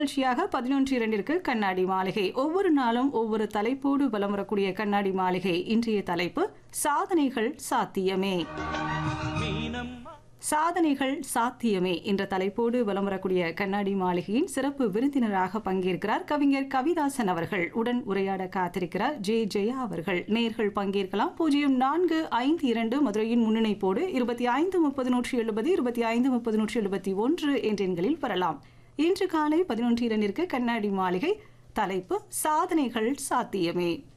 நிகழ்ச்சியாக பதினொன்று இரண்டிற்கு கண்ணாடி மாளிகை ஒவ்வொரு நாளும் ஒவ்வொரு தலைப்போடு வலம் வரக்கூடிய கண்ணாடி மாளிகை இன்றைய தலைப்பு சாதனைகள் சாத்தியமே சாதனைகள் சாத்தியமே என்ற தலைப்போடு வலம் வரக்கூடிய கண்ணாடி மாளிகையின் சிறப்பு விருந்தினராக பங்கேற்கிறார் கவிஞர் கவிதாசன் அவர்கள் உடன் உரையாட காத்திருக்கிறார் ஜே ஜெயா அவர்கள் நேர்கள் பங்கேற்கலாம் பூஜ்ஜியம் நான்கு ஐந்து இரண்டு மதுரையின் முன்னிணைப்போடு இருபத்தி ஐந்து முப்பது நூற்றி எழுபது இருபத்தி ஐந்து முப்பது நூற்றி எழுபத்தி ஒன்று என்ற எண்களில் வரலாம் இன்று காலை பதினொன்று இரண்டிற்கு கண்ணாடி மாளிகை தலைப்பு சாதனைகள் சாத்தியமே